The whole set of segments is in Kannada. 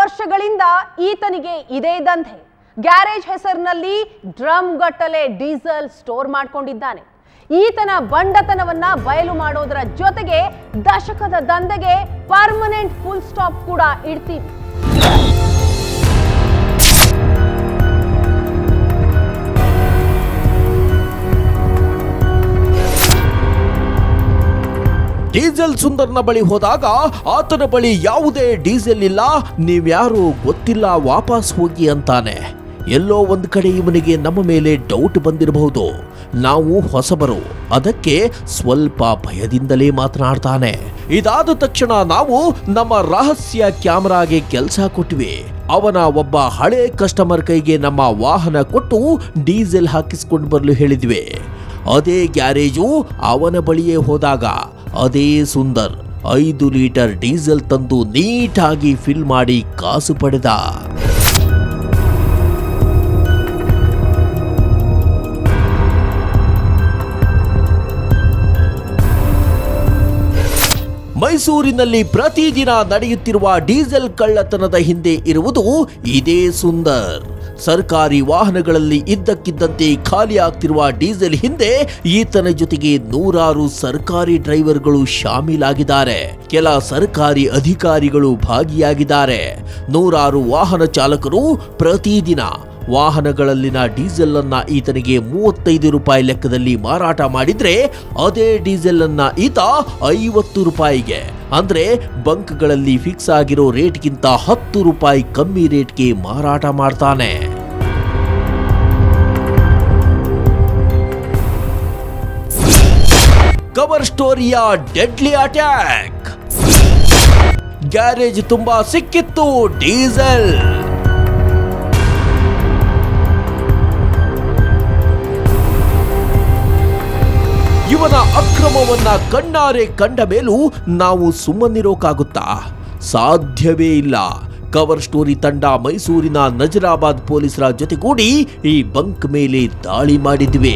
ವರ್ಷಗಳಿಂದ ಈತನಿಗೆ ಇದೇ ದಂಧೆ ಗ್ಯಾರೇಜ್ ಹೆಸರಿನಲ್ಲಿ ಡ್ರಮ್ ಗಟ್ಟಲೆ ಡೀಸೆಲ್ ಸ್ಟೋರ್ ಮಾಡ್ಕೊಂಡಿದ್ದಾನೆ ಈತನ ಬಂಡತನವನ್ನ ಬಯಲು ಮಾಡೋದರ ಜೊತೆಗೆ ದಶಕದ ದಂಧೆಗೆ ಪರ್ಮನೆಂಟ್ ಫುಲ್ ಸ್ಟಾಪ್ ಕೂಡ ಇಡ್ತೀವಿ ಡೀಸೆಲ್ ಸುಂದರ್ನ ಬಳಿ ಹೋದಾಗ ಆತನ ಬಳಿ ಯಾವುದೇ ಡೀಸೆಲ್ ಇಲ್ಲ ನೀವ್ಯಾರು ಗೊತ್ತಿಲ್ಲ ವಾಪಸ್ ಹೋಗಿ ಅಂತಾನೆ ಎಲ್ಲೋ ಒಂದ್ ಕಡೆ ಇವನಿಗೆ ನಮ್ಮ ಮೇಲೆ ಡೌಟ್ ಬಂದಿರಬಹುದು ನಾವು ಹೊಸಬರು ಅದಕ್ಕೆ ಸ್ವಲ್ಪ ಭಯದಿಂದಲೇ ಮಾತನಾಡ್ತಾನೆ ಇದಾದ ತಕ್ಷಣ ನಾವು ನಮ್ಮ ರಹಸ್ಯ ಕ್ಯಾಮರಾಗೆ ಕೆಲಸ ಕೊಟ್ವಿ ಅವನ ಒಬ್ಬ ಹಳೆ ಕಸ್ಟಮರ್ ಕೈಗೆ ನಮ್ಮ ವಾಹನ ಕೊಟ್ಟು ಡೀಸೆಲ್ ಹಾಕಿಸ್ಕೊಂಡು ಬರಲು ಹೇಳಿದ್ವಿ ಅದೇ ಗ್ಯಾರೇಜು ಅವನ ಬಳಿಯೇ ಹೋದಾಗ ಅದೇ ಸುಂದರ್ ಐದು ಲೀಟರ್ ಡೀಸೆಲ್ ತಂದು ನೀಟಾಗಿ ಫಿಲ್ ಮಾಡಿ ಕಾಸು ಪಡೆದ ಮೈಸೂರಿನಲ್ಲಿ ಪ್ರತಿದಿನ ನಡೆಯುತ್ತಿರುವ ಡೀಸೆಲ್ ಕಳ್ಳತನದ ಹಿಂದೆ ಇರುವುದು ಇದೇ ಸುಂದರ್ ಸರ್ಕಾರಿ ವಾಹನಗಳಲ್ಲಿ ಇದ್ದಕ್ಕಿದ್ದಂತೆ ಖಾಲಿ ಆಗ್ತಿರುವ ಡೀಸೆಲ್ ಹಿಂದೆ ಈತನ ಜೊತೆಗೆ ನೂರಾರು ಸರ್ಕಾರಿ ಡ್ರೈವರ್ಗಳು ಶಾಮೀಲಾಗಿದ್ದಾರೆ ಕೆಲ ಸರ್ಕಾರಿ ಅಧಿಕಾರಿಗಳು ಭಾಗಿಯಾಗಿದ್ದಾರೆ ನೂರಾರು ವಾಹನ ಚಾಲಕರು ಪ್ರತಿದಿನ ವಾಹನಗಳಲ್ಲಿನ ಡೀಸೆಲ್ ಅನ್ನ ಈತನಿಗೆ ಮೂವತ್ತೈದು ರೂಪಾಯಿ ಲೆಕ್ಕದಲ್ಲಿ ಮಾರಾಟ ಮಾಡಿದ್ರೆ ಅದೇ ಡೀಸೆಲ್ ಅನ್ನ ಈತ ಐವತ್ತು ರೂಪಾಯಿಗೆ ಅಂದ್ರೆ ಬಂಕ್ಗಳಲ್ಲಿ ಫಿಕ್ಸ್ ಆಗಿರೋ ರೇಟ್ಗಿಂತ ಹತ್ತು ರೂಪಾಯಿ ಕಮ್ಮಿ ರೇಟ್ಗೆ ಮಾರಾಟ ಮಾಡ್ತಾನೆ ಕವರ್ ಸ್ಟೋರಿಯ ಡೆಡ್ಲಿ ಅಟ್ಯಾಕ್ ಗ್ಯಾರೇಜ್ ತುಂಬಾ ಸಿಕ್ಕಿತ್ತು ಡೀಸೆಲ್ ಇವನ ಅಕ್ರಮವನ್ನ ಕಣ್ಣಾರೆ ಕಂಡ ಮೇಲೂ ನಾವು ಸುಮ್ಮನಿರೋಕಾಗುತ್ತಾ ಸಾಧ್ಯವೇ ಇಲ್ಲ ಕವರ್ ಸ್ಟೋರಿ ತಂಡ ಮೈಸೂರಿನ ನಜರಾಬಾದ್ ಪೊಲೀಸರ ಜೊತೆಗೂಡಿ ಈ ಬಂಕ್ ಮೇಲೆ ದಾಳಿ ಮಾಡಿದ್ವಿ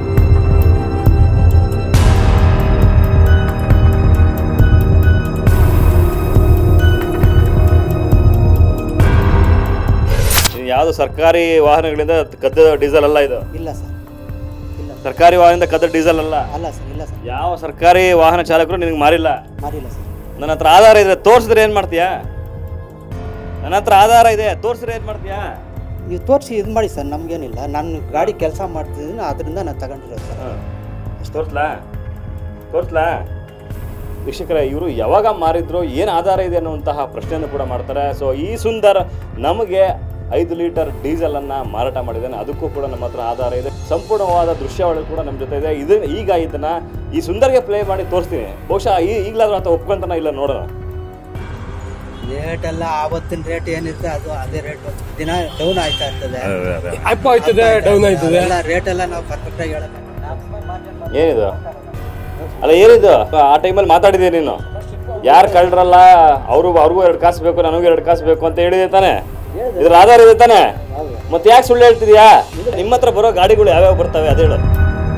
ಇದು ಯಾವುದು ಸರ್ಕಾರಿ ವಾಹನಗಳಿಂದ ಕದ್ದ ಡೀಸೆಲ್ ಅಲ್ಲ ಇದು ಇಲ್ಲ ಸರ್ ಇಲ್ಲ ಸರ್ಕಾರಿ ವಾಹನದಿಂದ ಕದ್ದ ಡೀಸೆಲ್ ಅಲ್ಲ ಅಲ್ಲ ಸರ್ ಇಲ್ಲ ಸರ್ ಯಾವ ಸರ್ಕಾರಿ ವಾಹನ ಚಾಲಕರು ನಿನಗೆ ಮಾರಿಲ್ಲ ಮಾಡಿಲ್ಲ ಸರ್ ನನ್ನ ಹತ್ರ ಆಧಾರ ಇದೆ ತೋರಿಸಿದ್ರೆ ಏನು ಮಾಡ್ತೀಯಾ ನನ್ನ ಹತ್ರ ಆಧಾರ ಇದೆ ತೋರಿಸಿದ್ರೆ ಏನು ಮಾಡ್ತೀಯಾ ನೀವು ತೋರಿಸಿ ಇದು ಮಾಡಿ ಸರ್ ನಮಗೇನಿಲ್ಲ ನಾನು ಗಾಡಿ ಕೆಲಸ ಮಾಡ್ತಿದ್ದೀನಿ ಅದರಿಂದ ನಾನು ತಗೊಂಡಿರೋದು ಸರ್ ಅಷ್ಟು ತೋರಿಸ್ಲಾ ತೋರಿಸ್ಲಾ ವೀಕ್ಷಕರೇ ಇವರು ಯಾವಾಗ ಮಾರಿದ್ರು ಏನು ಆಧಾರ ಇದೆ ಅನ್ನುವಂತಹ ಪ್ರಶ್ನೆಯನ್ನು ಕೂಡ ಮಾಡ್ತಾರೆ ಸೊ ಈ ಸುಂದರ್ ನಮಗೆ ಐದು ಲೀಟರ್ ಡೀಸೆಲ್ ಅನ್ನ ಮಾರಾಟ ಮಾಡಿದ್ದಾನೆ ಅದಕ್ಕೂ ಕೂಡ ನಮ್ಮ ಹತ್ರ ಆಧಾರ ಇದೆ ಸಂಪೂರ್ಣವಾದ ದೃಶ್ಯಾವಳಿ ಕೂಡ ನಮ್ಮ ಜೊತೆ ಇದೆ ಇದು ಈಗ ಇದನ್ನ ಈ ಸುಂದರ್ಗೆ ಪ್ಲೇ ಮಾಡಿ ತೋರಿಸ್ತೀನಿ ಬಹುಶಃ ಈ ಈಗಲಾದ್ರೂ ಆತ ಒಪ್ಕೊಂತಾನ ಇಲ್ಲ ನೋಡೋಣ ರೇಟ್ ಎಲ್ಲ ಆವತ್ತಿನ ರೇಟ್ ಏನಿರುತ್ತೆ ಅದು ಅದೇ ರೇಟ್ ದಿನ ಡೌನ್ ಆಯ್ತಾ ಇರ್ತದೆ ಅಪ್ ಆಯ್ತದೆ ಡೌನ್ ಆಯ್ತದೆ ಎಲ್ಲ ರೇಟ್ ಎಲ್ಲ ನಾವು ಪರ್ಫೆಕ್ಟ್ ಆಗಿ ಹೇಳಲ್ಲ ಏನಿದು ಅಲ್ಲ ಏನಿದು ಆ ಟೈಮಲ್ಲಿ ಮಾತಾಡಿದೆ ನೀನು ಯಾರು ಕಳ್ರಲ್ಲ ಅವರು ಅವ್ರಿಗೂ ಎರಡು ಕಾಸು ಬೇಕು ನನಗೂ ಎರಡು ಕಾಸು ಬೇಕು ಅಂತ ಹೇಳಿದೆ ತಾನೆ ಇದ್ರ ಆಧಾರ ಇದೆ ತಾನೆ ಮತ್ತೆ ಯಾಕೆ ಸುಳ್ಳು ಹೇಳ್ತಿದ್ಯಾ ನಿಮ್ಮ ಹತ್ರ ಬರೋ ಗಾಡಿಗಳು ಯಾವ್ಯಾವ ಬರ್ತವೆ ಅದೇ ಹೇಳು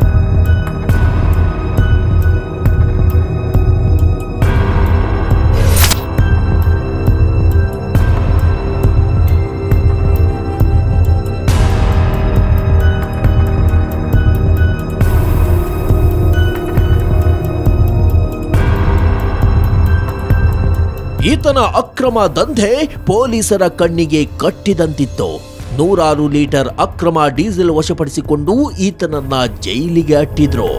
ಈತನ ಅಕ್ರಮ ದಂಧೆ ಪೊಲೀಸರ ಕಣ್ಣಿಗೆ ಕಟ್ಟಿದಂತಿತ್ತು ನೂರಾರು ಲೀಟರ್ ಅಕ್ರಮ ಡೀಸೆಲ್ ವಶಪಡಿಸಿಕೊಂಡು ಈತನನ್ನ ಜೈಲಿಗೆ ಅಟ್ಟಿದ್ರು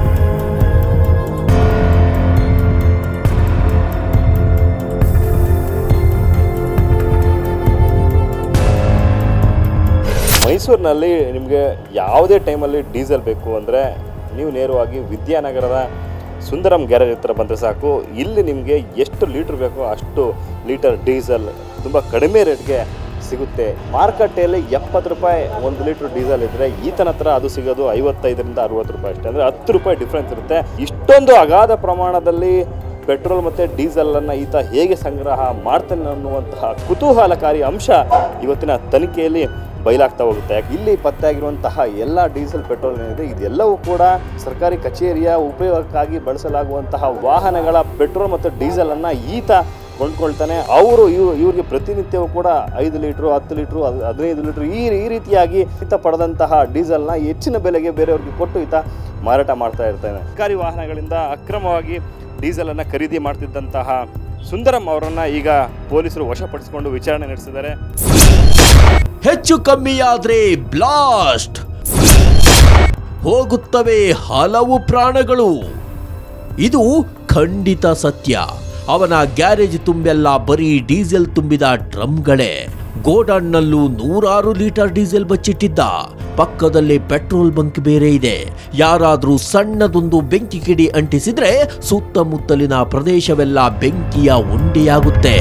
ಮೈಸೂರಿನಲ್ಲಿ ನಿಮಗೆ ಯಾವುದೇ ಟೈಮಲ್ಲಿ ಡೀಸೆಲ್ ಬೇಕು ಅಂದರೆ ನೀವು ನೇರವಾಗಿ ವಿದ್ಯಾನಗರದ ಸುಂದರಂ ಗ್ಯಾರೇಜ್ ಹತ್ರ ಬಂದರೆ ಸಾಕು ಇಲ್ಲಿ ನಿಮಗೆ ಎಷ್ಟು ಲೀಟ್ರ್ ಬೇಕೋ ಅಷ್ಟು ಲೀಟರ್ ಡೀಸೆಲ್ ತುಂಬ ಕಡಿಮೆ ರೇಟ್ಗೆ ಸಿಗುತ್ತೆ ಮಾರುಕಟ್ಟೆಯಲ್ಲಿ ಎಪ್ಪತ್ತು ರೂಪಾಯಿ ಒಂದು ಲೀಟ್ರ್ ಡೀಸೆಲ್ ಇದ್ದರೆ ಈತನ ಹತ್ರ ಅದು ಸಿಗೋದು ಐವತ್ತೈದರಿಂದ ಅರುವತ್ತು ರೂಪಾಯಿ ಅಷ್ಟೇ ಅಂದರೆ ಹತ್ತು ರೂಪಾಯಿ ಡಿಫ್ರೆನ್ಸ್ ಇರುತ್ತೆ ಇಷ್ಟೊಂದು ಅಗಾಧ ಪ್ರಮಾಣದಲ್ಲಿ ಪೆಟ್ರೋಲ್ ಮತ್ತು ಡೀಸೆಲನ್ನು ಈತ ಹೇಗೆ ಸಂಗ್ರಹ ಮಾಡ್ತಾನೆ ಅನ್ನುವಂತಹ ಕುತೂಹಲಕಾರಿ ಅಂಶ ಇವತ್ತಿನ ತನಿಖೆಯಲ್ಲಿ ಬಯಲಾಗ್ತಾ ಹೋಗುತ್ತೆ ಯಾಕೆ ಇಲ್ಲಿ ಪತ್ತೆಯಾಗಿರುವಂತಹ ಎಲ್ಲ ಡೀಸೆಲ್ ಪೆಟ್ರೋಲ್ ಏನಿದೆ ಇದೆಲ್ಲವೂ ಕೂಡ ಸರ್ಕಾರಿ ಕಚೇರಿಯ ಉಪಯೋಗಕ್ಕಾಗಿ ಬಳಸಲಾಗುವಂತಹ ವಾಹನಗಳ ಪೆಟ್ರೋಲ್ ಮತ್ತು ಡೀಸೆಲನ್ನು ಈತ ಕೊಂಡ್ಕೊಳ್ತಾನೆ ಅವರು ಇವ್ ಇವ್ರಿಗೆ ಪ್ರತಿನಿತ್ಯವೂ ಕೂಡ ಐದು ಲೀಟ್ರು ಹತ್ತು ಲೀಟ್ರು ಹದ್- ಹದಿನೈದು ಲೀಟ್ರು ಈ ಈ ರೀತಿಯಾಗಿ ಈತ ಪಡೆದಂತಹ ಡೀಸೆಲ್ನ ಹೆಚ್ಚಿನ ಬೆಲೆಗೆ ಬೇರೆಯವ್ರಿಗೆ ಕೊಟ್ಟು ಈತ ಮಾರಾಟ ಮಾಡ್ತಾ ಇರ್ತಾನೆ ಸರ್ಕಾರಿ ವಾಹನಗಳಿಂದ ಅಕ್ರಮವಾಗಿ ಡೀಸೆಲನ್ನು ಖರೀದಿ ಮಾಡ್ತಿದ್ದಂತಹ ಸುಂದರಂ ಅವರನ್ನು ಈಗ ಪೊಲೀಸರು ವಶಪಡಿಸಿಕೊಂಡು ವಿಚಾರಣೆ ನಡೆಸಿದ್ದಾರೆ ಹೆಚ್ಚು ಕಮ್ಮಿಯಾದ್ರೆ ಬ್ಲಾಸ್ಟ್ ಹೋಗುತ್ತವೆ ಹಲವು ಪ್ರಾಣಗಳು ಇದು ಖಂಡಿತ ಸತ್ಯ ಅವನ ಗ್ಯಾರೇಜ್ ತುಂಬೆಲ್ಲ ಬರೀ ಡೀಸೆಲ್ ತುಂಬಿದ ಡ್ರಮ್ಗಳೇ ಗೋಡಾನ್ನಲ್ಲೂ ನೂರಾರು ಲೀಟರ್ ಡೀಸೆಲ್ ಬಚ್ಚಿಟ್ಟಿದ್ದ ಪಕ್ಕದಲ್ಲಿ ಪೆಟ್ರೋಲ್ ಬಂಕ್ ಬೇರೆ ಇದೆ ಯಾರಾದ್ರೂ ಸಣ್ಣದೊಂದು ಬೆಂಕಿ ಕಿಡಿ ಅಂಟಿಸಿದ್ರೆ ಸುತ್ತಮುತ್ತಲಿನ ಪ್ರದೇಶವೆಲ್ಲ ಬೆಂಕಿಯ ಉಂಡೆಯಾಗುತ್ತೆ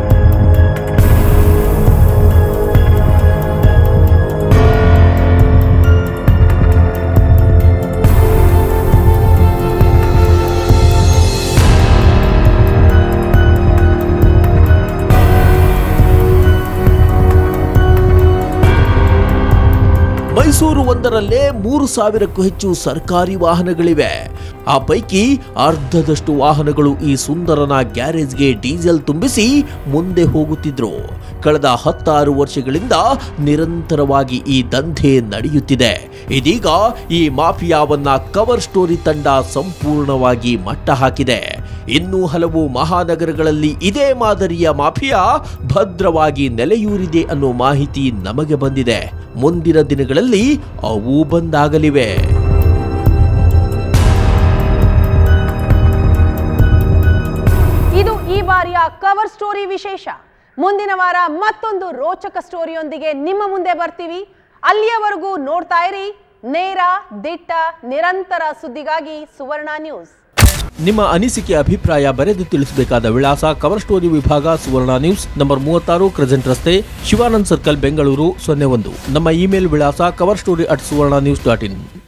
ಮೈಸೂರು ಒಂದರಲ್ಲೇ ಮೂರು ಸಾವಿರಕ್ಕೂ ಹೆಚ್ಚು ಸರ್ಕಾರಿ ವಾಹನಗಳಿವೆ ಆ ಪೈಕಿ ಅರ್ಧದಷ್ಟು ವಾಹನಗಳು ಈ ಸುಂದರನ ಗ್ಯಾರೇಜ್ಗೆ ಡೀಸೆಲ್ ತುಂಬಿಸಿ ಮುಂದೆ ಹೋಗುತ್ತಿದ್ರು ಕಳೆದ ಹತ್ತಾರು ವರ್ಷಗಳಿಂದ ನಿರಂತರವಾಗಿ ಈ ದಂಧೆ ನಡೆಯುತ್ತಿದೆ ಇದೀಗ ಈ ಮಾಫಿಯಾವನ್ನ ಕವರ್ ಸ್ಟೋರಿ ತಂಡ ಸಂಪೂರ್ಣವಾಗಿ ಮಟ್ಟ ಹಾಕಿದೆ ಇನ್ನೂ ಹಲವು ಮಹಾನಗರಗಳಲ್ಲಿ ಇದೇ ಮಾದರಿಯ ಮಾಫಿಯಾ ಭದ್ರವಾಗಿ ನೆಲೆಯೂರಿದೆ ಅನ್ನೋ ಮಾಹಿತಿ ನಮಗೆ ಬಂದಿದೆ ಮುಂದಿನ ದಿನಗಳಲ್ಲಿ ಅವು ಬಂದಾಗಲಿವೆ ಇದು ಈ ಬಾರಿಯ ಕವರ್ ಸ್ಟೋರಿ ವಿಶೇಷ ಮುಂದಿನ ವಾರ ಮತ್ತೊಂದು ರೋಚಕ ಸ್ಟೋರಿಯೊಂದಿಗೆ ನಿಮ್ಮ ಮುಂದೆ ಬರ್ತೀವಿ ಅಲ್ಲಿಯವರೆಗೂ ನೋಡ್ತಾ ಇರಿ ನೇರ ದಿಟ್ಟ ನಿರಂತರ ಸುದ್ದಿಗಾಗಿ ಸುವರ್ಣ ನ್ಯೂಸ್ ನಿಮ್ಮ ಅನಿಸಿಕೆ ಅಭಿಪ್ರಾಯ ಬರೆದು ತಿಳಿಸಬೇಕಾದ ವಿಳಾಸ ಕವರ್ ಸ್ಟೋರಿ ವಿಭಾಗ ಸುವರ್ಣ ನ್ಯೂಸ್ ನಂಬರ್ ಮೂವತ್ತಾರು ಕ್ರೆಸೆಂಟ್ ರಸ್ತೆ ಶಿವಾನಂದ್ ಸರ್ಕಲ್ ಬೆಂಗಳೂರು ಸೊನ್ನೆ ಒಂದು ನಮ್ಮ ಇಮೇಲ್ ವಿಳಾಸ cover story at Suvarna news dot in